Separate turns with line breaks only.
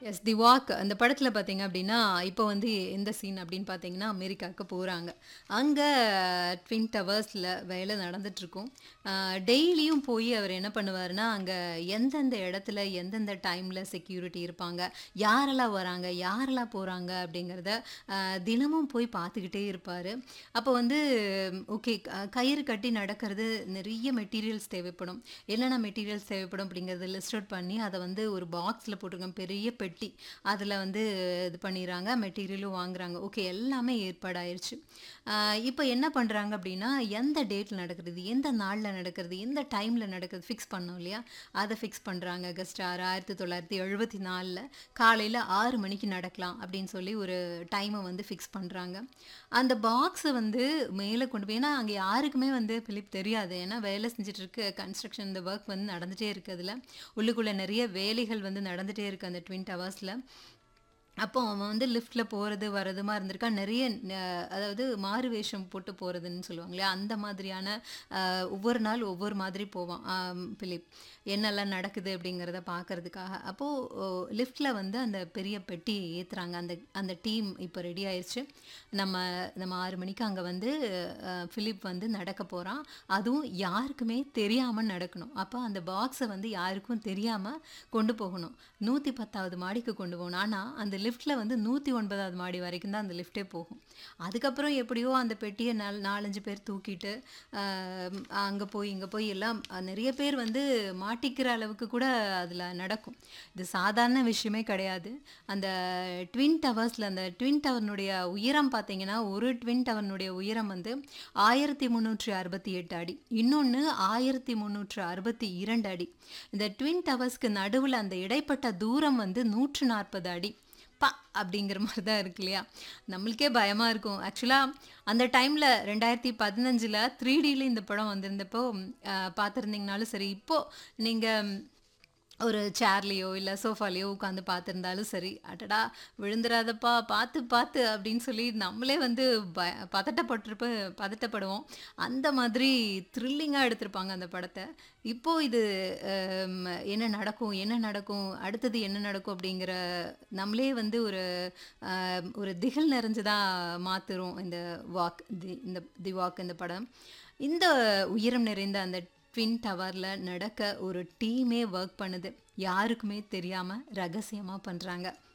S தி walk அந்த படத்தில் பார்த்தீங்க அப்படின்னா இப்போ வந்து எந்த சீன் அப்படின்னு பார்த்தீங்கன்னா அமெரிக்காவுக்கு போகிறாங்க அங்கே ட்வின் டவர்ஸில் வேலை நடந்துட்டுருக்கும் டெய்லியும் போய் அவர் என்ன பண்ணுவாருன்னா அங்கே எந்தெந்த இடத்துல எந்தெந்த டைமில் செக்யூரிட்டி இருப்பாங்க யாரெல்லாம் வராங்க யாரெல்லாம் போகிறாங்க அப்படிங்கிறத ஆஹ், தினமும் போய் பார்த்துக்கிட்டே இருப்பார் அப்போ வந்து ஓகே கயிறு கட்டி நடக்கிறது நிறைய மெட்டீரியல்ஸ் தேவைப்படும் என்னென்ன மெட்டீரியல்ஸ் தேவைப்படும் அப்படிங்கிறத லிஸ்ட் அவுட் பண்ணி அதை வந்து ஒரு பாக்ஸில் போட்டிருக்கோம் பெரிய பெட்டி அதில் வந்து இது பண்ணிடுறாங்க மெட்டீரியலும் வாங்குறாங்க ஓகே எல்லாமே ஏற்பாடாயிருச்சு இப்போ என்ன பண்ணுறாங்க அப்படின்னா எந்த டேட்டில் நடக்கிறது எந்த நாளில் நடக்கிறது எந்த டைமில் நடக்கிறது ஃபிக்ஸ் பண்ணோம் இல்லையா அதை ஃபிக்ஸ் பண்ணுறாங்க ஆகஸ்ட் ஆறு ஆயிரத்தி தொள்ளாயிரத்தி எழுபத்தி நாலில் காலையில் ஆறு மணிக்கு நடக்கலாம் அப்படின்னு சொல்லி ஒரு டைமை வந்து ஃபிக்ஸ் பண்ணுறாங்க அந்த பாக்ஸை வந்து மேலே கொண்டு போய் ஏன்னா அங்கே யாருக்குமே வந்து பிலிப் தெரியாது ஏன்னா வேலை செஞ்சுட்டு இருக்கு கன்ஸ்ட்ரக்ஷன் இந்த ஒர்க் வந்து நடந்துகிட்டே இருக்கு அதில் உள்ளுக்குள்ளே நிறைய வேலைகள் வந்து நடந்துகிட்டே இருக்குது அந்த ட்வின் டவர்ஸில் அப்போ அவன் வந்து லிஃப்ட்டில் போகிறது வரதுமா இருந்திருக்கா நிறைய அஹ், அதாவது மாறு வேஷம் போட்டு போகிறதுன்னு சொல்லுவாங்க இல்லையா அந்த மாதிரியான அஹ், ஒவ்வொரு நாள் ஒவ்வொரு மாதிரி போவான் ஆம், பிலிப் என்னெல்லாம் நடக்குது அப்படிங்கிறத பார்க்கறதுக்காக அப்போது லிஃப்ட்டில் வந்து அந்த பெரிய பெட்டியை ஏற்றுறாங்க அந்த அந்த டீம் இப்போ ரெடி ஆயிடுச்சு நம்ம நம்ம ஆறு மணிக்கு அங்கே வந்து அஹ், பிலிப் வந்து நடக்க போகிறான் அதுவும் யாருக்குமே தெரியாமல் நடக்கணும் அப்போ அந்த பாக்ஸை வந்து யாருக்கும் தெரியாமல் கொண்டு போகணும் நூற்றி பத்தாவது மாடிக்கு கொண்டு போகணும் ஆனால் அந்த லிஃப்ட்டில் வந்து நூற்றி ஒன்பதாவது மாடி வரைக்கும் தான் அந்த லிஃப்ட்டே போகும் அதுக்கப்புறம் எப்படியோ அந்த பெட்டியை நால் நாலஞ்சு பேர் தூக்கிட்டு அங்கே போய் இங்கே போய் எல்லாம் அஹ், நிறைய பேர் வந்து மாட்டிக்கிற அளவுக்கு கூட அதில் நடக்கும் இது சாதாரண விஷயமே கிடையாது அந்த ட்வின் டவர்ஸில் அந்த ட்வின் டவர்னுடைய உயரம் பார்த்தீங்கன்னா ஒரு ட்வின் டவர்னுடைய உயரம் வந்து ஆயிரத்தி முந்நூற்றி அறுபத்தி எட்டு அடி இன்னொன்று ஆயிரத்தி முந்நூற்று அறுபத்தி இரண்டு அடி இந்த ட்வின் டவர்ஸ்க்கு நடுவில் அந்த இடைப்பட்ட தூரம் வந்து நூற்று நாற்பது அடி பா அப்படிங்கிற மாதிரி தான் இருக்கு இல்லையா நம்மளுக்கே பயமாக இருக்கும் ஆக்சுவலாக அந்த டைமில் ரெண்டாயிரத்தி பதினஞ்சில் த்ரீ டியில் இந்த படம் வந்திருந்தப்போ அஹ், பார்த்திருந்தீங்கனாலும் சரி இப்போது நீங்கள் ஒரு சேர்லேயோ இல்லை சோஃபாலேயோ உட்காந்து பார்த்துருந்தாலும் சரி அடடா விழுந்துடாதப்பா பார்த்து பார்த்து அப்படின்னு சொல்லி நம்மளே வந்து ப பதட்டப்பட்டிருப்ப பதட்டப்படுவோம் அந்த மாதிரி த்ரில்லிங்காக எடுத்திருப்பாங்க அந்த படத்தை இப்போது இது ஹம், என்ன நடக்கும் என்ன நடக்கும் அடுத்தது என்ன நடக்கும் அப்படிங்கிற நம்மளே வந்து ஒரு ஆம், ஒரு திகில் நிறைஞ்சதாக மாற்றுறோம் இந்த வாக் தி இந்த தி வாக் இந்த படம் இந்த உயரம் நிறைந்த அந்த ட்வின் டவரில் நடக்க ஒரு டீமே ஒர்க் பண்ணுது யாருக்குமே தெரியாமல் ரகசியமாக பண்ணுறாங்க